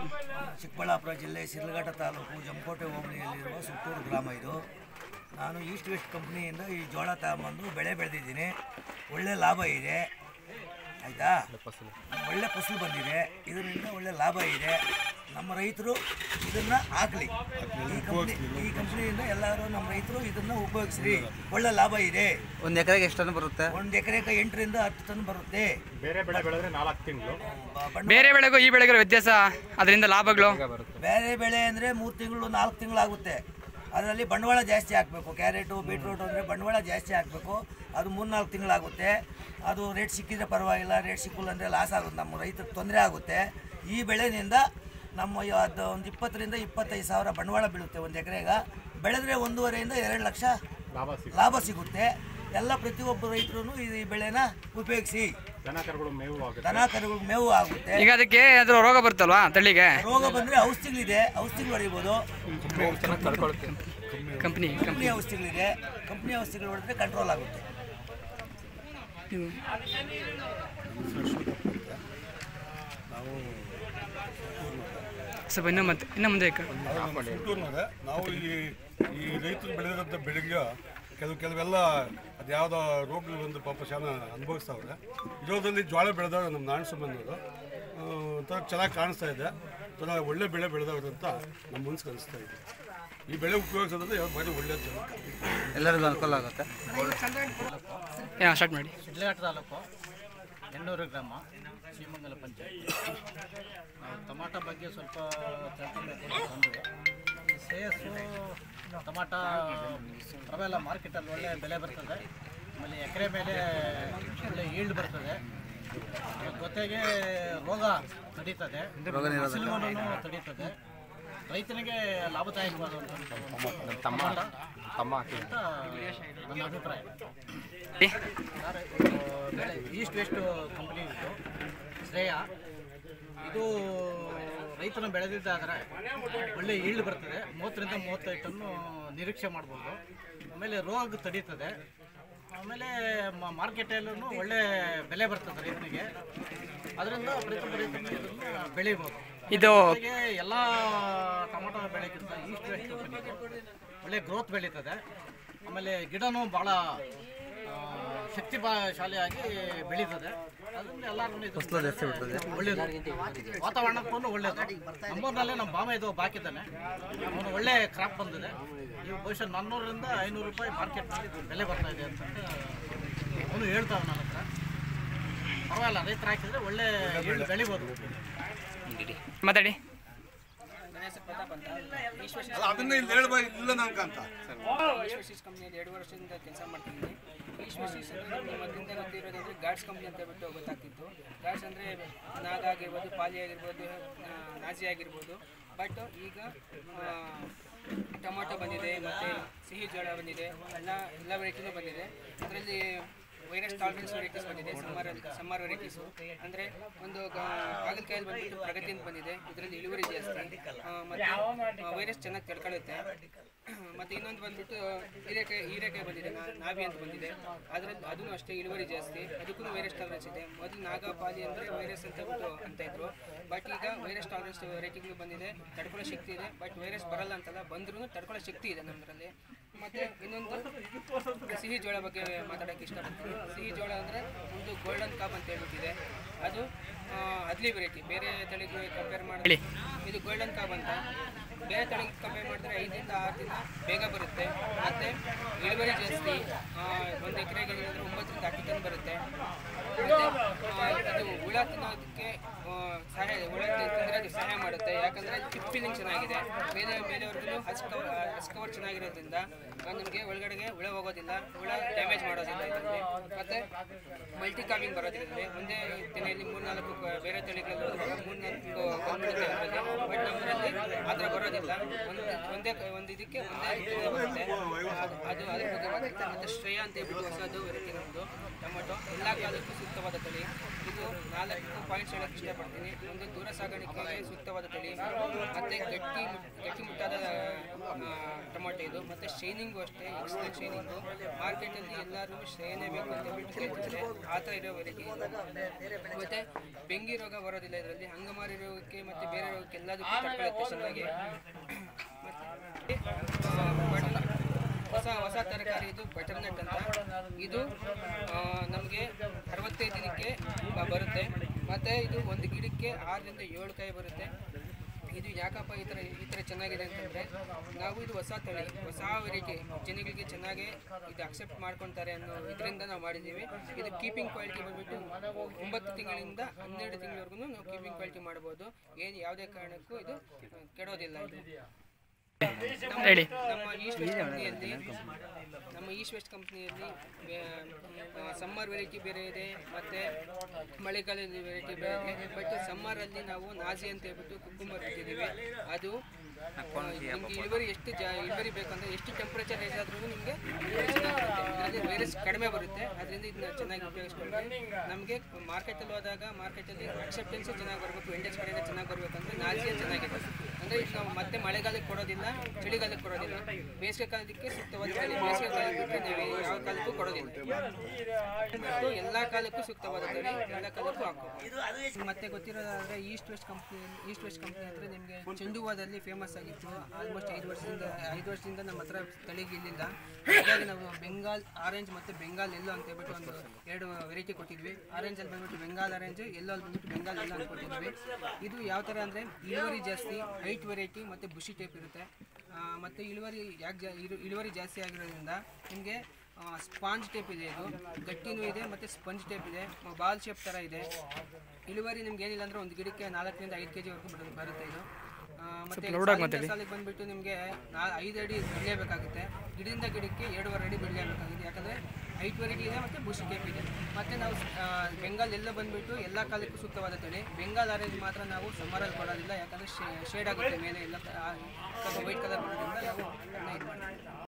ಚಿಕ್ಕಬಳ್ಳಾಪುರ ಜಿಲ್ಲೆ ಶಿರ್ಲಘಟ್ಟ ತಾಲೂಕು ಜಮಕೋಟೆ ಹೋಬಳಿಯಲ್ಲಿರುವ ಸುತ್ತೂರು ಗ್ರಾಮ ಇದು ನಾನು ಈಸ್ಟ್ ವೆಸ್ಟ್ ಕಂಪ್ನಿಯಿಂದ ಈ ಜೋಳ ತಗೊಂಬಂದು ಬೆಳೆ ಬೆಳೆದಿದ್ದೀನಿ ಒಳ್ಳೆ ಲಾಭ ಇದೆ ಆಯಿತಾ ಒಳ್ಳೆ ಫಸಲು ಬಂದಿದೆ ಇದರಿಂದ ಒಳ್ಳೆ ಲಾಭ ಇದೆ ನಮ್ಮ ರೈತರು ಇದನ್ನು ಹಾಕಲಿ ಈ ಕಂಪ್ನಿ ಈ ಕಂಪ್ನಿಯಿಂದ ಎಲ್ಲರೂ ನಮ್ಮ ರೈತರು ಇದನ್ನು ಉಪಯೋಗಿಸ್ರಿ ಒಳ್ಳೆ ಲಾಭ ಇದೆ ಒಂದು ಎಕರೆಗೆ ಎಷ್ಟು ಟನ್ ಬರುತ್ತೆ ಒಂದು ಎಕರೆಗೆ ಎಂಟರಿಂದ ಹತ್ತು ಟನ್ ಬರುತ್ತೆ ಬೇರೆ ಬೆಳೆ ಬೆಳೆದ್ರೆ ನಾಲ್ಕು ತಿಂಗಳು ಬ- ಬಣ್ಣ ಬೇರೆ ಬೆಳೆಗೂ ಈ ಬೆಳೆಗೂ ವ್ಯತ್ಯಾಸ ಅದರಿಂದ ಲಾಭಗಳು ಬೇರೆ ಬೆಳೆ ಅಂದರೆ ಮೂರು ತಿಂಗಳು ನಾಲ್ಕು ತಿಂಗಳಾಗುತ್ತೆ ಅದರಲ್ಲಿ ಬಂಡವಾಳ ಜಾಸ್ತಿ ಹಾಕಬೇಕು ಕ್ಯಾರೆಟು ಬೀಟ್ರೂಟ್ ಅಂದರೆ ಬಂಡವಾಳ ಜಾಸ್ತಿ ಹಾಕಬೇಕು ಅದು ಮೂರು ನಾಲ್ಕು ತಿಂಗಳಾಗುತ್ತೆ ಅದು ರೇಟ್ ಸಿಕ್ಕಿದ್ರೆ ಪರವಾಗಿಲ್ಲ ರೇಟ್ ಸಿಕ್ಕಿಲ್ಲ ಅಂದರೆ ಲಾಸ್ ಆಗುತ್ತೆ ನಮ್ಮ ರೈತರಿಗೆ ತೊಂದರೆ ಆಗುತ್ತೆ ಈ ಬೆಳೆನಿಂದ ನಮ್ಮ ಯ- ಅದು ಒಂದು ಇಪ್ಪತ್ತರಿಂದ ಇಪ್ಪತ್ತೈದು ಸಾವಿರ ಬಂಡವಾಳ ಬೀಳುತ್ತೆ ಒಂದು ಎಕರೆಗೆ ಬೆಳೆದ್ರೆ ಒಂದೂವರೆಯಿಂದ ಎರಡು ಲಕ್ಷ ಲಾಭ ಸಿಗುತ್ತೆ ಲಾಭ ಸಿಗುತ್ತೆ ಎಲ್ಲ ಪ್ರತಿಯೊಬ್ಬ ರೈತರು ಈ ಬೆಳೆನ ಉಪಯೋಗಿಸಿ ದನ ಕರುಗಳು ಮೇವು ಆಗುತ್ತೆ ದನ ಕರುಗಳಿಗೆ ಮೇವು ಆಗುತ್ತೆ ಈಗ ಅದಕ್ಕೆ ಅದು ರೋಗ ಬರುತ್ತಲ್ವಾ ತಳಿಗೆ ರೋಗ ಬಂದರೆ ಔಷಧಿಗಳಿದೆ ಔಷಧಿಗಳು ಹೊಡಿಬೋದು ಕಂಪ್ನಿ ಕಂಪ್ನಿ ಔಷಧಿಗಳಿದೆ ಕಂಪ್ನಿ ಔಷಧಿಗಳು ಹೊಡೆದ್ರೆ ಕಂಟ್ರೋಲ್ ಆಗುತ್ತೆ ಸ್ವಲ್ಪ ಇನ್ನೂ ಮತ್ತೆ ಇನ್ನು ಮುಂದೆ ಕ- ಸುತ್ತೂರಿನವ್ರೆ ನಾವು ಈ ಈ ರೈತರು ಬೆಳೆದಿರೋಂಥ ಬೆಳೆಗೆ ಕೆಲವು ಕೆಲವೆಲ್ಲ ಅದ್ಯಾವುದೋ ರೋಗಗಳು ಬಂದು ಪಾಪ ಶಾನ ಅನುಭವಿಸ್ತಾವ್ರೆ ಇರೋದ್ರಲ್ಲಿ ಜೋಳ ಬೆಳೆದವ್ರು ನಮ್ಮ ನಾರಾಯಣ ಸಂಬಂಧವರು ಒಂಥರ ಚೆನ್ನಾಗಿ ಕಾಣಿಸ್ತಾ ಇದೆ ಒಂಥರ ಒಳ್ಳೆ ಬೆಳೆ ಬೆಳೆದವ್ರು ಅಂತ ನಮ್ಮ ಮನ್ಸಿಗೆ ಅನಿಸ್ತಾ ಇದೆ ಈ ಬೆಳೆ ಉಪಯೋಗಿಸೋದ್ರಿಂದ ಯಾವ್ದು ಭಾರಿ ಒಳ್ಳೆಯದು ಎಲ್ಲರಿಗೂ ಅನುಕೂಲ ಆಗುತ್ತೆ ಯಾ ಸ್ಟಾರ್ಟ್ ಮಾಡಿ ಶಿಡ್ಲಘಟ್ಟ ತಾಲೂಕು ಎಣ್ಣೂರು ಗ್ರಾಮ ಶ್ರೀಮಂಗಲ ಪಂಚಾಯತ್ ನಾವು ಟಮಾಟ ಬಗ್ಗೆ ಸ್ವಲ್ಪ ತಿಳ್ಕೊಬೇಕು ಅಂತ ಬಂದ್ವಿ ಈ ಶ್ರೇಯಸ್ಸು ಟಮಾಟ ಅವೆಲ್ಲ ಮಾರ್ಕೆಟಲ್ಲಿ ಒಳ್ಳೆ ಬೆಲೆ ಬರ್ತದೆ ಆಮೇಲೆ ಎಕರೆ ಮೇಲೆ ಒಳ್ಳೆ ಈಲ್ಡ್ ಬರ್ತದೆ ಜೊತೆಗೆ ರೋಗ ತಡೀತದೆ ಹಸಿರುಗಳನ್ನು ತಡೀತದೆ ರೈತನಿಗೆ ಲಾಭದಾಯಕವಾದಂಥ ಒಂದು ಟಮಾಟ ಅಂತ ನನ್ನ ಅಭಿಪ್ರಾಯ ಸರ್, ಇದು ಬೆಳೆ ಈಸ್ಟ್ ವೆಸ್ಟ್ ಕಂಪನಿ ಇತ್ತು ಶ್ರೇಯ ಇದು ರೈತನು ಬೆಳೆದಿದ್ದಾದರೆ ಒಳ್ಳೆ ಈಲ್ಡ್ ಬರ್ತದೆ ಮೂವತ್ತರಿಂದ ಮೂವತ್ತೈದು ಟನ್ನು ನಿರೀಕ್ಷೆ ಮಾಡ್ಬೋದು ಆಮೇಲೆ ರೋಗ ತಡೀತದೆ ಆಮೇಲೆ ಮಾರ್ಕೆಟಲ್ಲೂ ಒಳ್ಳೆ ಬೆಲೆ ಬರ್ತದೆ ರೈತನಿಗೆ ಅದರಿಂದ ಪ್ರತಿಯೊಬ್ಬ ರೈತನು ಇದನ್ನು ಬೆಳಿಬೋದು ಇದು ಜೊತೆಗೆ ಎಲ್ಲ ಟೊಮೊಟೊ ಬೆಳೆಗಿಂತ ಈಸ್ಟ್ ವೆಸ್ಟ್ ಕಂಪನಿ ಒಳ್ಳೆ ಗ್ರೋತ್ ಬೆಳೀತದೆ ಆಮೇಲೆ ಗಿಡನೂ ಭಾಳ ಶಕ್ತಿ ಶಾಲಿಯಾಗಿ ಬೆಳೀತದೆ ಅದರಿಂದ ಎಲ್ಲರೂ ಇದು ಜಾಸ್ತಿ ಬಿಡ್ತದೆ ಒಳ್ಳೇದು ವಾತಾವರಣಕ್ಕೂ ಒಳ್ಳೇದು ನಮ್ಮೂರಿನಲ್ಲೇ ನಮ್ಮ ಬಾಮ ಇದು ಬಾಕಿದ್ದಾನೆ ಅವನು ಒಳ್ಳೆ ಕ್ರಾಪ್ ಬಂದಿದೆ ಈಗ ಬಹುಶಃ ನಾನ್ನೂರರಿಂದ ಐನೂರು ರೂಪಾಯಿ ಮಾರ್ಕೆಟ್ನಲ್ಲಿ ಇದು ಬೆಲೆ ಬರ್ತಾ ಇದೆ ಅಂತ ಅವನು ಹೇಳ್ತಾವೆ ನನ್ನ ಹತ್ರ ಪರವಾಗಿಲ್ಲ ರೈತರು ಹಾಕಿದ್ರೆ ಒಳ್ಳೆ ಈಲ್ಡ್ ಬೆಳಿಬೋದು ಮಾತಾಡಿ ಅದನ್ನ ಇಲ್ಲಿ ಹೇಳ್ಬಾರ್ದು ಇಲ್ಲ ನನ್ಕಂತ ಈಶ್ವರ್ಸಿಸ್ ಕಂಪ್ನಿಯಲ್ಲಿ ಎರಡು ವರ್ಷದಿಂದ ಕೆಲಸ ಮಾಡ್ತಿದ್ದೀನಿ ಈಶ್ವರ್ಸಿಸ್ ಅಂದರೆ ನಿಮಗೆ ಮೊದಲಿಂದ ಗೊತ್ತಿರೋದಂದ್ರೆ ಗಾಡ್ಸ್ ಕಂಪ್ನಿ ಅಂತ ಹೇಳ್ಬಿಟ್ಟು ಗೊತ್ತಾಗ್ತಿತ್ತು ಗಾಡ್ಸ್ ಅಂದರೆ ನಾಗ ಆಗಿರ್ಬೋದು ಪಾಲಿ ಆಗಿರ್ಬೋದು ಆ, ನಾಜಿ ಆಗಿರ್ಬೋದು ಬಟ್ ಈಗ ಆ, ಟೊಮಾಟೊ ಬಂದಿದೆ ಮತ್ತು ಸಿಹಿ ಜೋಳ ಬಂದಿದೆ ಎಲ್ಲ ಎಲ್ಲ ವೆರೈಟಿನೂ ಬಂದಿದೆ ಅದರಲ್ಲಿ ವೈರಸ್ ಟಾಲರೆನ್ಸ್ ವೆರೈಟೀಸ್ ಬಂದಿದೆ ಸಮ್ಮರ್ ಸಮ್ಮರ್ ವೆರೈಟೀಸು ಅಂದರೆ ಒಂದು ಹಾಗಲಕಾಯಲ್ಲಿ ಬಂದ್ಬಿಟ್ಟು ಪ್ರಗತಿ ಅಂತ ಬಂದಿದೆ ಇದರಲ್ಲಿ ಇಳುವರಿ ಜಾಸ್ತಿ ಆ, ಮತ್ತು ವೈರಸ್ ಚೆನ್ನಾಗಿ ತಡ್ಕೊಳ್ಳುತ್ತೆ ಮತ್ತು ಇನ್ನೊಂದು ಬಂದ್ಬಿಟ್ಟು ಹೀರೆಕಾಯಿ ಹೀರೆಕಾಯಿ ಬಂದಿದೆ ನಾ- ನಾವಿ ಅಂತ ಬಂದಿದೆ ಅದರಲ್ಲಿ ಅದೂ ಅಷ್ಟೇ ಇಳುವರಿ ಜಾಸ್ತಿ ಅದಕ್ಕೂ ವೈರಸ್ ಟಾಲರೆನ್ಸ್ ಇದೆ ಮೊದಲು ನಾಗಪಾಲಿ ಅಂದರೆ ವೈರಸ್ ಅಂತ ಬಿಟ್ಟು ಅಂತ ಇದ್ರು ಬಟ್ ಈಗ ವೈರಸ್ ಟಾಲರೆನ್ಸ್ ರೇಟಿಂಗ್ ಬಂದಿದೆ ತಡ್ಕೊಳ್ಳೋ ಶಕ್ತಿ ಇದೆ ಬಟ್ ವೈರಸ್ ಬರಲ್ಲ ಅಂತಲ್ಲ ಬಂದ್ರೂ ತಡ್ಕೊಳ್ಳೋ ಶಕ್ತಿ ಇದೆ ನಮ್ಮದ್ರಲ್ಲಿ ಮತ್ತು ಇನ್ನೊಂದು ಸಿಹಿ ಜೋಳ ಬಗ್ಗೆ ಮಾತಾಡೋಕ್ಕೆ ಇಷ್ಟಪಡ್ತೀನಿ ಸಿಹಿ ಜೋಳ ಅಂದರೆ ಒಂದು ಗೋಲ್ಡನ್ ಕಾಪ್ ಅಂತ ಹೇಳ್ಬಿಟ್ಟಿದೆ ಅದು ಆ, ಅದ್ಲಿ ವೆರೈಟಿ ಬೇರೆ ತಳಿಗೆ ಕಂಪೇರ್ ಮಾಡಿದ್ರೆ ಇದು ಗೋಲ್ಡನ್ ಕಾಪ್ ಅಂತ ಬೇರೆ ತಳಿಗೆ ಕಂಪೇರ್ ಮಾಡಿದ್ರೆ ಐದರಿಂದ ಆರು ದಿನ ಬೇಗ ಬರುತ್ತೆ ಮತ್ತು ಇಳುವರಿ ಜಾಸ್ತಿ ಆ, ಒಂದು ಎಕರೆಗೆ ಏನಿದ್ರೆ ಒಂಬತ್ತರಿಂದ ಹತ್ತು ಟನ್ ಬರುತ್ತೆ ಮತ್ತು ಇದು ಹುಳ ತಿನ್ನೋದಕ್ಕೆ ಆ, ಸಹಾಯ ಹುಳ ತಿಂದರೆ ಅದು ಸಹಾಯ ಮಾಡುತ್ತೆ ಯಾಕಂದರೆ ಚಿಪ್ ಫೀಲಿಂಗ್ ಚೆನ್ನಾಗಿದೆ ಮೇಲೆ ಮೇಲೆವರೆಗೂ ಹಸ್ ಕವರ್ ಹಸ್ ಕವರ್ ಚೆನ್ನಾಗಿರೋದ್ರಿಂದ ನಮಗೆ ಒಳಗಡೆಗೆ ಹುಳ ಹೋಗೋದಿಲ್ಲ ಹುಳ ಡ್ಯಾಮೇಜ್ ಮಾಡೋದಿಲ್ಲ ಇದರಲ್ಲಿ ಮತ್ತು ಮಲ್ಟಿ ಕಾಮಿಂಗ್ ಬರೋದ್ರಿಂದ ಒಂದೇ ದಿನೆಯಲ್ಲಿ ಮೂರ್ನಾಲ್ಕು ಕ- ಬೇರೆ ತಳಿಗಳಲ್ಲಿ ಮೂರ್ನಾಲ್ಕು ಬಂದ್ಬಿಡುತ್ತೆ ಅದರಲ್ಲಿ ಬಟ್ ನಮ್ಮಲ್ಲಿ ಆ ಥರ ಬರೋದಿಲ್ಲ ಬರಲ್ಲ ಒಂದು ಒಂದೇ ಒಂದು ಇದಕ್ಕೆ ಒಂದೇ ಇದು ಬರುತ್ತೆ ಅದು ಅದು ಅದ್ರ ಬಗ್ಗೆ ಮಾತಾಡ್ತಾರೆ ಮತ್ತು ಶ್ರೇಯ ಅಂತ ಹೇಳ್ಬಿಟ್ಟು ಹೊಸದು ವೆರೈಟಿ ನಮ್ಮದು ಟೊಮೊಟೊ ಎಲ್ಲ ಕಾಲಕ್ಕೂ ಸೂಕ್ತವಾದ ತಳಿ ಇದು ನಾಲ್ಕು ಪಾಯಿಂಟ್ಸ್ ಹೇಳಕ್ಕೆ ಇಷ್ಟಪಡ್ತೀನಿ ಒಂದು ದೂರ ಸಾಗಾಣಿಕೆಗೆ ಸೂಕ್ತವಾದ ತಳಿ ಮತ್ತು ಗಟ್ಟಿ ಗಟ್ಟಿ ಮುಟ್ಟಾದ ಆ, ಟೊಮೊಟೊ ಇದು ಮತ್ತು ಶೈನಿಂಗು ಅಷ್ಟೇ ಎಕ್ಸಲೆಂಟ್ ಶೈನಿಂಗು ಮಾರ್ಕೆಟಲ್ಲಿ ಎಲ್ಲರೂ ಶ್ರೇಯನೇ ಬೇಕು ಅಂತ ಹೇಳ್ಬಿಟ್ಟು ಕೇಳ್ತಿದ್ದಾರೆ ಆ ಥರ ಇರೋ ವೆರೈಟಿ ಮತ್ತು ಬೆಂಕಿ ರೋಗ ಬರೋದಿಲ್ಲ ಇದರಲ್ಲಿ ಅಂಗಮಾರಿ ರೋಗಕ್ಕೆ ಮತ್ತು ಬೇರೆ ರೋಗಕ್ಕೆ ಎಲ್ಲದಕ್ಕೂ ತಕ್ಕಳುತ್ತೆ ಚೆನ್ನಾಗಿ ಮತ್ತು ಹೊಸ ಹೊಸ ತರಕಾರಿ ಇದು ಬಟರ್ನಟ್ ಅಂತ ಇದು ನಮಗೆ ಅರವತ್ತೈದು ದಿನಕ್ಕೆ ಬ- ಬರುತ್ತೆ ಮತ್ತು ಇದು ಒಂದು ಗಿಡಕ್ಕೆ ಆರರಿಂದ ಏಳು ಕಾಯಿ ಬರುತ್ತೆ ಇದು ಯಾಕಪ್ಪ ಈ ಥರ ಈ ಥರ ಚೆನ್ನಾಗಿದೆ ಅಂತಂದರೆ ನಾವು ಇದು ಹೊಸ ತಳಿ ಹೊಸ ವೆರೈಟಿ ಜನಗಳಿಗೆ ಚೆನ್ನಾಗಿ ಇದು ಅಕ್ಸೆಪ್ಟ್ ಮಾಡ್ಕೊತಾರೆ ಅನ್ನೋ ಇದರಿಂದ ನಾವು ಮಾಡಿದ್ದೀವಿ ಇದು ಕೀಪಿಂಗ್ ಕ್ವಾಲಿಟಿ ಬಂದ್ಬಿಟ್ಟು ಒಂಬತ್ತು ತಿಂಗಳಿಂದ ಹನ್ನೆರಡು ತಿಂಗಳವರೆಗೂ ನಾವು ಕೀಪಿಂಗ್ ಕ್ವಾಲಿಟಿ ಮಾಡ್ಬೋದು ಏನು ಯಾವುದೇ ಕಾರಣಕ್ಕೂ ಇದು ಆ, ಕೆಡೋದಿಲ್ಲ ಇದು ನಮ್ಮ- ಹೇಳಿ. ನಮ್ಮ ಈಸ್ಟ್ ವೆಸ್ಟ್ ಕಂಪ್ನಿಯಲ್ಲಿ ನಮ್ಮ ಈಸ್ಟ್ ವೆಸ್ಟ್ ಕಂಪ್ನಿಯಲ್ಲಿ ಸಮ್ಮರ್ ವೆರೈಟಿ ಬೇರೆ ಇದೆ ಮತ್ತು ಮಳೆಗಾಲದ ವೆರೈಟಿ ಬೇರೆ ಇದೆ ಬಟ್ ಸಮ್ಮರಲ್ಲಿ ನಾವು ನಾಜಿ ಅಂತ ಹೇಳ್ಬಿಟ್ಟು ಕುಕ್ಕುಂಬರ್ ಇಟ್ಟಿದ್ದೀವಿ ಅದು ನಿಮಗೆ ಇಳುವರಿ ಎಷ್ಟು ಜಾ ಇಳುವರಿ ಬೇಕಂದ್ರೆ ಎಷ್ಟು ಟೆಂಪ್ರೇಚರ್ ರೈಸ್ ಆದ್ರೂ ನಿಮಗೆ ಇದರಲ್ಲಿ ವೈರಸ್ ಕಡಿಮೆ ಬರುತ್ತೆ ಅದರಿಂದ ಇದನ್ನ ಚೆನ್ನಾಗಿ ಉಪಯೋಗಿಸ್ಕೊಂಡ್ರೆ ನಮಗೆ ಮಾರ್ಕೆಟಲ್ಲಿ ಹೋದಾಗ ಮಾರ್ಕೆಟಲ್ಲಿ ಅಕ್ಸೆಪ್ಟೆನ್ಸ್ ಚೆನ್ನಾಗಿ ಬರಬೇಕು ಇಂಡೆಕ್ಸ್ ಕಡೆಯಿಂದ ಚೆನ್ನಾಗಿ ಬರಬೇಕಂದ್ರೆ ನಾಜಿಯ ಚೆನ್ನಾಗಿದೆ ಅಂದರೆ ಇದು ನಾವು ಮತ್ತೆ ಮಳೆಗಾಲಕ್ಕೆ ಕೊಡೋದಿಲ್ಲ ಚಳಿಗಾಲಕ್ಕೆ ಕೊಡೋದಿಲ್ಲ ಬೇಸಿಗೆ ಕಾಲಕ್ಕೆ ಸೂಕ್ತವಾದ ತಳಿ ಬೇಸಿಗೆ ಕಾಲಕ್ಕೆ ಬಿಟ್ಟರೆ ನಾವು ಯಾವ ಕಾಲಕ್ಕೂ ಕೊಡೋದಿಲ್ಲ ಮತ್ತು ಎಲ್ಲ ಕಾಲಕ್ಕೂ ಸೂಕ್ತವಾದ ತಳಿ ಎಲ್ಲ ಕಾಲಕ್ಕೂ ಹಾಕೋ ಮತ್ತೆ ಗೊತ್ತಿರೋದಾದ್ರೆ east west company east west company ಅಂದರೆ ನಿಮಗೆ ಚೆಂಡು ಹೂವದಲ್ಲಿ ಫೇಮಸ್ ಆಗಿತ್ತು ಆಲ್ಮೋಸ್ಟ್ ಐದು ವರ್ಷದಿಂದ ಐದು ವರ್ಷದಿಂದ ನಮ್ಮ ಹತ್ರ ತಳಿಗಿಲ್ಲಿಲ್ಲ ಹಾಗಾಗಿ ನಾವು ಬೆಂಗಾಲ್ ಆರೆಂಜ್ ಮತ್ತು ಬೆಂಗಾಲ್ ಎಲ್ಲೋ ಅಂತ ಹೇಳ್ಬಿಟ್ಟು ಒಂದು ಎರಡು ವೆರೈಟಿ ಕೊಟ್ಟಿದ್ವಿ ಆರೆಂಜಲ್ಲಿ ಬಂದ್ಬಿಟ್ಟು ಬೆಂಗಾಲ್ ಆರೆಂಜ್ ಎಲ್ಲೋ ಅಲ್ಲಿ ಬಂದ್ಬಿಟ್ಟು ಬೆಂಗಾಲ್ ಎಲ್ಲ ಅಂತ ಕೊಟ್ಟಿದ್ವಿ ಇದು ಯಾವ ಥರ ಅಂದರೆ ಇಳುವರಿ ಜಾಸ್ತಿ ಹೈಟ್ ವೆರೈಟಿ ಮತ್ತು ಬುಷಿ ಟೈಪ್ ಇರುತ್ತೆ ಆ, ಮತ್ತು ಇಳುವರಿ ಯಾಕೆ ಜಾ ಇಳು- ಇಳುವರಿ ಜಾಸ್ತಿ ಆಗಿರೋದ್ರಿಂದ ನಿಮಗೆ ಸ್ಪಾಂಜ್ ಟೈಪ್ ಇದೆ ಇದು ಗಟ್ಟಿನೂ ಇದೆ ಮತ್ತು ಸ್ಪಂಜ್ ಟೈಪ್ ಇದೆ ಬಾಲ್ ಶೇಪ್ ಥರ ಇದೆ ಇಳುವರಿ ನಿಮ್ಗೆ ಏನಿಲ್ಲ ಅಂದರೆ ಒಂದು ಗಿಡಕ್ಕೆ ನಾಲ್ಕರಿಂದ ಐದು ಕೆ ಜಿವರೆಗೂ ಬರುತ್ತೆ ಇದು ಆ, ಮತ್ತೆ ಸಾಲಿನ ಸಾಲಿಗೆ ಬಂದ್ಬಿಟ್ಟು ನಿಮಗೆ ನಾ ಐದು ಅಡಿ ಬೆಳೆಯಬೇಕಾಗುತ್ತೆ ಗಿಡದಿಂದ ಗಿಡಕ್ಕೆ ಎರಡೂವರೆ ಅಡಿ ಬೆಳೆಯಬೇಕಾಗುತ್ತೆ ಯಾಕಂದರೆ ಹೈಟ್ ವೆರೈಟಿ ಇದೆ ಮತ್ತು ಬುಷ್ ಟೈಪ್ ಇದೆ ಮತ್ತು ನಾವು ಆ, ಬೆಂಗಾಲ್ ಎಲ್ಲ ಬಂದ್ಬಿಟ್ಟು ಎಲ್ಲ ಕಾಲಕ್ಕೂ ಸೂಕ್ತವಾದ ತಳಿ ಬೆಂಗಾಲ್ ಆರೆಂಜ್ ಮಾತ್ರ ನಾವು ಸಮ್ಮರಲ್ಲಿ ಕೊಡೋದಿಲ್ಲ ಯಾಕಂದರೆ ಶೇಡ್ ಆಗುತ್ತೆ ಮೇಲೆ ಎಲ್ಲ ವೈಟ್ ಕಲರ್ ಬರೋದ್ರಿಂದ ನಾವು ಅದನ್ನ ಇದು ಮಾಡ್ತೀವಿ